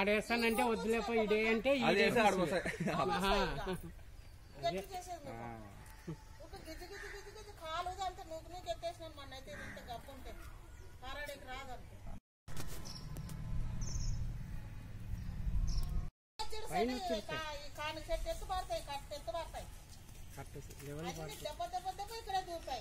ఆడేస్తానంటే వద్దులేపో ఇడే అంటే అది ఈడే వేస్తే ఆడికి వస్తాయి. ఆహా. గట్టి చేసేది నువ్వు. ఒక గిజ్జి గిజ్జి గిజ్జి గిజ్జి కాలుగా అంత నువ్వు నీకు ఎత్తేసినాను మొన్న అయితే ఇంత గప్పు ఉంటే పారాడేకి రాదంటే ఈ కాని చెట్టు ఎత్తు పడతాయి కట్టు ఎత్తు పడతాయి కట్టేసి లెవెల్ అన్ని దెబ్బ దెబ్బ దెబ్బ ఇక్కడ దూరుతాయి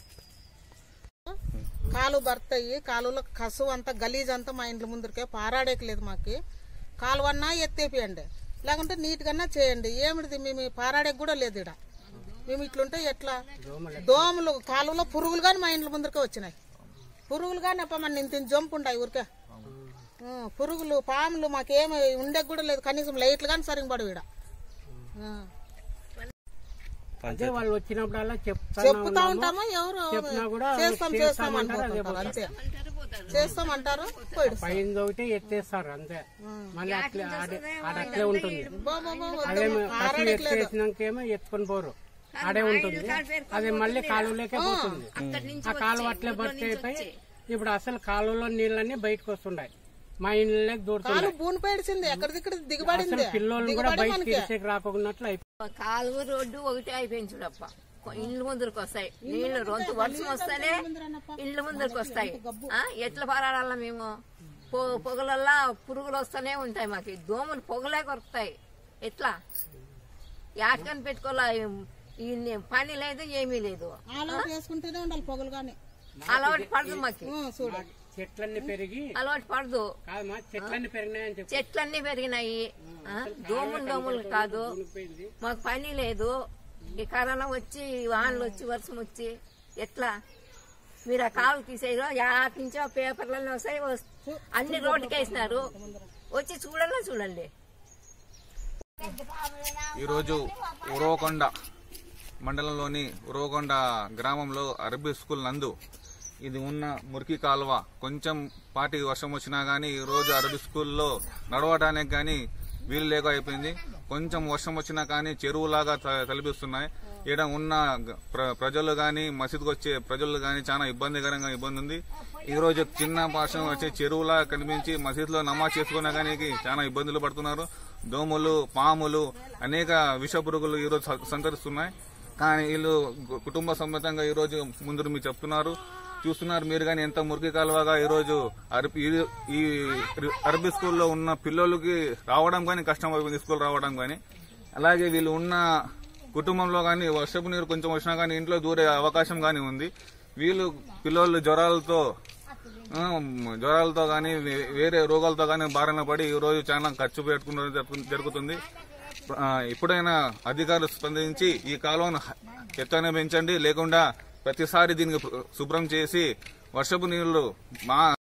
కాలు భర్తాయి కాలులో కసు అంతా గలీజ్ అంతా మా ఇంట్లో ముందరికే పారాడేకి లేదు మాకు కాలువన్నా ఎత్తేపియండి లేకుంటే నీట్గా చేయండి ఏమిటిది మేము పారాడేకి కూడా లేదు ఇక్కడ మేము ఇట్లుంటే ఎట్లా దోమలు కాలువలో పురుగులు కానీ మా ఇంట్లో ముందరికే వచ్చినాయి పురుగులు కానీ అప్ప మన ఇంత జంపు ఉంటాయి ఊరికే ఆ, పురుగులు పాములు మాకేమి ఉండే కూడా లేదు కనీసం లైట్లు కానీ సరిగ్గా పడవు ఈడ ఆ. అదే వాళ్ళు వచ్చినప్పుడల్లా చెప్తాను చెప్తా ఉంటామా ఎవరు చెప్పినా కూడా చేస్తాం చేస్తాం చేస్తామంటారు, అదే అనుకుంటారు అంతే చేస్తామంటారు పోయి పైన ఒకటి ఎత్తేస్తారు అంతే మళ్ళీ అట్లే ఆడే- ఆడ అట్లే ఉంటుంది బాబా బాబా అదే కసి ఎత్తేసినాకేమో ఎత్తుకొని పోరు ఆడే ఉంటుంది అది మళ్ళీ కాలువలోకే పోతుంది ఆ కాలువ అట్లే భర్తీ అయిపోయి ఇప్పుడు అసలు కాలువలో నీళ్ళన్నీ బయటకు వస్తున్నాయి మా ఇంట్లోకి దూరుతున్నాయి కాలు బూని పేడిచింది ఎక్కడిదిక్కడ దిగబడింది పిల్లోళ్ళు కూడా బయటకు తీసేకి రాకున్నట్లు అయిపోయి కాలువ రోడ్డు ఒకటే అయిపోయింది చూడప్ప కొ- ఇండ్ల ముందరికి వస్తాయి నీళ్లు రొంతు వర్షం వస్తేనే ఇండ్ల ముందరికి వస్తాయి ఆ, ఎట్లా పారాడాల మేము పొ- పొగలల్లా పురుగులు వస్తూనే ఉంటాయి మాకు దోమలు పొగలే కొరుకుతాయి ఎట్లా యాటకని పెట్టుకోవాలా ఈ పని లేదు ఏమీ లేదు అలవాటు వేసుకుంటూనే ఉండాలి పొగలు కానీ అలవాటు పడదు మాకు చూడు చెట్లన్నీ పెరిగి అలవాటు పడదు కాదమ్మా చెట్లన్నీ పెరిగినాయని చెప్పి చెట్లన్నీ పెరిగినాయి ఆ, దోమలు దోమలు కాదు పోయింది మాకు పని లేదు ఈ కరోనా వచ్చి వానలు వచ్చి వర్షం వచ్చి ఎట్లా మీరు ఆ కాలు తీసేయరు యాటి నుంచో పేపర్లలో వస్తాయి వస్- అన్ని రోడ్డుకి వేసినారు వచ్చి చూడాలా చూడండి ఈరోజు ఉరవకొండ మండలంలోని ఉరవకొండ గ్రామంలో అరబీ స్కూల్ నందు ఇది ఉన్న మురికి కాలువ కొంచెం పాటి వర్షం వచ్చినా గానీ ఈ రోజు అరబీ స్కూల్లో నడవడానికి గానీ వీలు లేక అయిపోయింది కొంచెం వర్షం వచ్చినా కానీ చెరువులాగా త- తలపిస్తున్నాయి ఈడ ఉన్న గ- ప్ర- ప్రజలు గాని మసీద్కి వచ్చే ప్రజలు గాని చాలా ఇబ్బందికరంగా ఇబ్బంది ఉంది ఈ రోజు చిన్న వర్షం వచ్చే చెరువులా కనిపించి మసీద్లో నమాజ్ చేసుకునే కానీ చాలా ఇబ్బందులు పడుతున్నారు దోమలు పాములు అనేక విష పురుగులు ఈ రోజు స- సంచరిస్తున్నాయి కానీ వీళ్ళు గు- కుటుంబ సమేతంగా ఈ రోజు ముందు మీరు చెప్తున్నారు చూస్తున్నారు మీరు కానీ ఎంత మురికి కాలువగా ఈ రోజు అరబీ ఈ అరబీ స్కూల్లో ఉన్న పిల్లలకి రావడం కానీ కష్టం అయిపోయింది స్కూల్ రావడం కానీ అలాగే వీళ్ళు ఉన్న కుటుంబంలో కానీ వర్షపు నీరు కొంచెం వచ్చినా కానీ ఇంట్లో దూరే అవకాశం కానీ ఉంది వీళ్ళు పిల్లలు జ్వరాలతో ఆ, జ్వరాలతో కానీ వేరే రోగాలతో కానీ బారిన పడి ఈ రోజు చాలా ఖర్చు పెట్టుకున్న జరుగుతుంది ఆ, ఇప్పుడైనా అధికారులు స్పందించి ఈ కాలువను ఎత్తనే పెంచండి లేకుండా ప్రతిసారి దీనికి శుభ్రం చేసి వర్షపు నీళ్లు మా